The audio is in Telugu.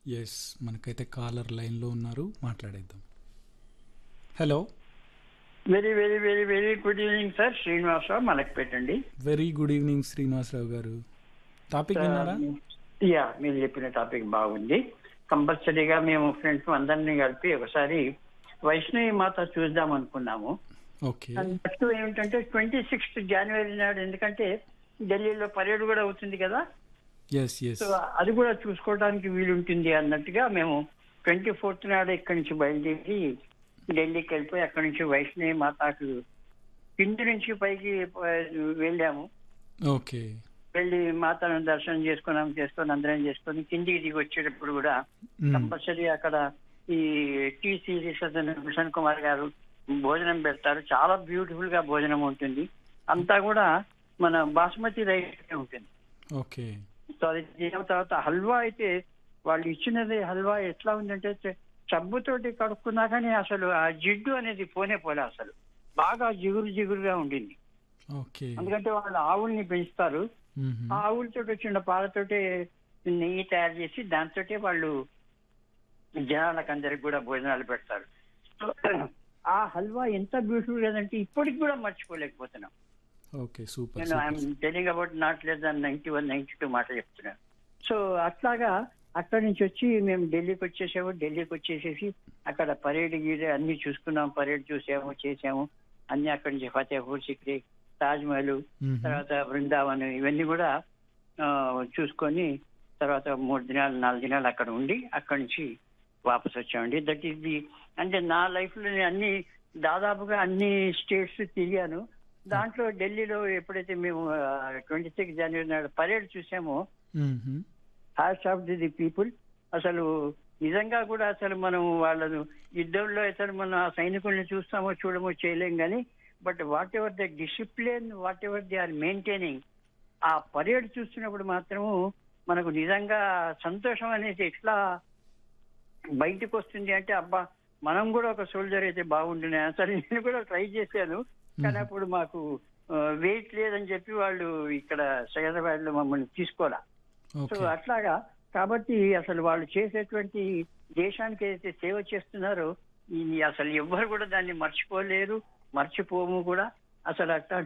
ఎస్ మనకైతే కాలర్ లైన్లో ఉన్నారు మాట్లాడేద్దాం hello very very very very good evening sir Srinivasa Rao మలక్పేటండి వెరీ గుడ్ ఈవినింగ్ శ్రీనివాసరావు గారు టాపిక్ విన్నారా యా మీరు చెప్పిన టాపిక్ బాగుంది కంపల్సరీగా మేము ఫ్రెండ్స్ అందరినీ కలిపి ఒకసారి వైష్ణవి మాత చూద్దాం అనుకున్నాము ఓకే ఫస్ట్ ఏమిటంటే ట్వంటీ సిక్స్త్ జనవరి నాడు ఎందుకంటే ఢిల్లీలో పరేడ్ కూడా అవుతుంది కదా ఎస్ ఎస్ సో అది కూడా చూసుకోవడానికి వీలుంటుంది అన్నట్టుగా మేము ట్వంటీ ఫోర్త్ నాడు ఇక్కడి నుంచి బయలుదేరి ఢిల్లీకి వెళ్ళిపోయి అక్కడి నుంచి వైష్ణవి మాతాకు కింది నుంచి పైకి ఆ, వెళ్ళాము ఓకే వెళ్ళి మాతను దర్శనం చేసుకున్నాం చేసుకొని అందరం చేసుకొని కిందికి దిగి వచ్చేటప్పుడు కూడా కంపల్సరీ అక్కడ ఈ టీ సిరీస్ అతను భూషణ్ కుమార్ గారు భోజనం పెడతారు చాలా బ్యూటిఫుల్ గా భోజనం ఉంటుంది అంతా కూడా మన బాస్మతి రైస్ ఉంటుంది ఓకే సో అది తిన్న తర్వాత హల్వా అయితే వాళ్ళు ఇచ్చినది హల్వా ఎట్లా ఉందంటే చె- సబ్బుతోటి కడుక్కున్నా కానీ అసలు ఆ జిడ్డు అనేది పోనే పోలే అసలు బాగా జిగురు జిగురుగా ఉండింది ఓకే ఎందుకంటే వాళ్ళు ఆవుల్ని పెంచుతారు ఆ ఆవులతో వచ్చిన పాలతోటి నెయ్యి తయారు చేసి దాంతో వాళ్ళు జనాలకు అందరికి కూడా భోజనాలు పెడతారు సో ఆ హల్వా ఎంత బ్యూటిఫుల్ కదంటే ఇప్పటికి కూడా మర్చిపోలేకపోతున్నాం ఓకే సూపర్ నేను I'm telling about not less than ninety one ninety two మాట చెప్తున్నాను సో అట్లాగా అక్కడి నుంచి వచ్చి మేము ఢిల్లీకి వచ్చేసాము ఢిల్లీకి వచ్చేసేసి అక్కడ పరేడ్ గీరే అన్ని చూసుకున్నాం పరేడ్ చూసాము చేసాము అన్ని అక్కడి నుంచి ఫతేపూర్ సిక్రీ తాజ్ మహల్ తర్వాత బృందావన్ ఇవన్నీ కూడా ఆ, చూసుకొని తర్వాత మూడు దినాలు నాలుగు దినాలు అక్కడ ఉండి అక్కడి నుంచి వాపస్ వచ్చామండి దట్ ఈస్ ది అంటే నా లైఫ్ లో నేను అన్ని దాదాపుగా అన్ని స్టేట్స్ తిరిగాను దాంట్లో ఢిల్లీలో ఎప్పుడైతే మేము ట్వంటీ సిక్స్ జనవరి నాడు పరేడ్ చూసామో hash of the the people అసలు నిజంగా కూడా అసలు మనం వాళ్ళను యుద్ధంలో అసలు మనం ఆ సైనికుల్ని చూస్తామో చూడమో చేయలేం కానీ but whatever the discipline whatever they are maintaining ఆ పరేడ్ చూస్తున్నప్పుడు మాత్రము మనకు నిజంగా సంతోషం అనేది ఎట్లా బయటకు వస్తుంది అంటే అబ్బా మనం కూడా ఒక సోల్జర్ అయితే బాగుండునే అసలు నేను కూడా ట్రై చేశాను కానీ అప్పుడు మాకు వెయిట్ లేదని చెప్పి వాళ్ళు ఇక్కడ సైదరాబాద్ లో మమ్మల్ని తీసుకోవాలా సో ఓకే అట్లాగా కాబట్టి అసలు వాళ్ళు చేసేటువంటి దేశానికి ఏదైతే సేవ చేస్తున్నారో ఈ అసలు ఎవ్వరు కూడా దాన్ని మర్చిపోలేరు మర్చిపోము కూడా అసలు అట్లా